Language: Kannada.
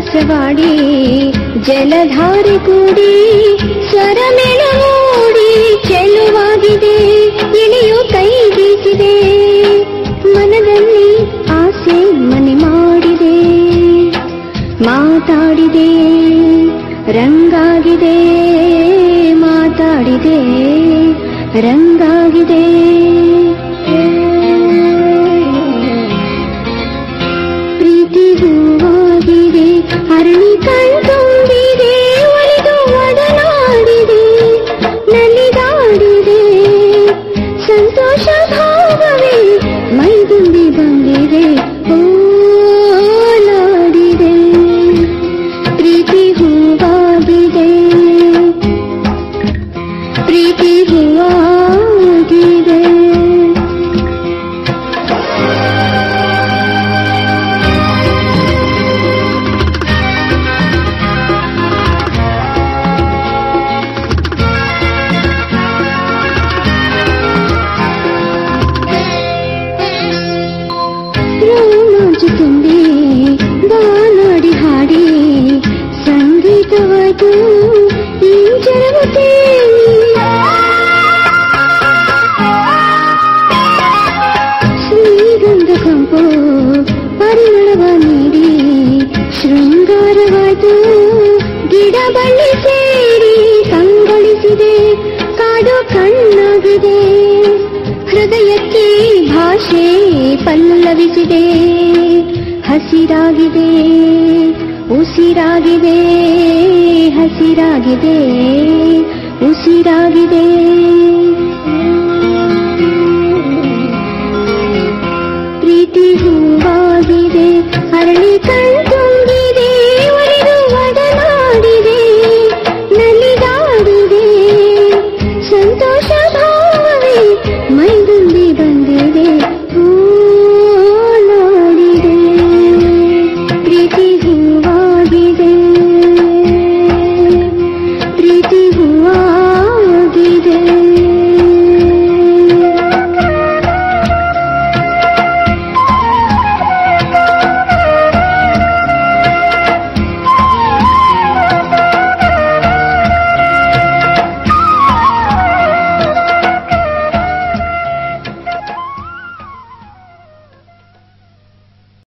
ಮಂತ್ರವಾಡಿ ಜಲಧಾರೆ ಕೂಡಿ ಸ್ವರಮೇಳ ಮೂಡಿ ಚೆಲುವಾಗಿದೆ ಇಳಿಯು ಕೈ ಬೀಸಿದೆ ಮನದಲ್ಲಿ ಆಸೆ ಮನೆ ಮಾಡಿದೆ ಮಾತಾಡಿದೆ ರಂಗಾಗಿದೆ ಮಾತಾಡಿದೆ ರಂಗಾಗಿದೆ ಪ್ರೀತಿ ಹೂವಾಗಿದೆ ಅರಳಿ ಕಣ್ತುಂಬಿದೆ ಒಲಿದು ಒಡನಾಡಿದೆ ನಲಿದಾಡಿದೆ ಸಂತೋಷ ಭಾವವೇ ಮೈದುಂಬಿ ಬಂದಿದೆ ಓಲಾಡಿದೆ ಪ್ರೀತಿ ಹೂವಾಗಿದೆ ಪ್ರೀತಿ ಹೂವಾಗಿದೆ ರೋಮಾಂಚ ತುಂಬಿ ಬಾನಾಡಿ ಹಾಡಿ ಸಂಗೀತವಾಯ್ತು ಈ ಜರವತೆ ಶ್ರೀಗಂಧ ಕಂಪು ಪರಿಮಳವ ನೀಡಿ ಶೃಂಗಾರವಾಯ್ತು ಗಿಡ ಬಳ್ಳಿ ಸೇರಿ ಕಂಗೊಳಿಸಿದೆ ಕಾಡು ಕಣ್ಣಾಗಿದೆ ಹೃದಯಕ್ಕೆ ಭಾಷೆ ಪಲ್ಲವಿಸಿದೆ ಹಸಿರಾಗಿದೆ ಉಸಿರಾಗಿದೆ ಹಸಿರಾಗಿದೆ ಉಸಿರಾಗಿದೆ ಪ್ರೀತಿ ಹೂವಾಗಿದೆ ಅರಳಿ ಕಣ್ಣ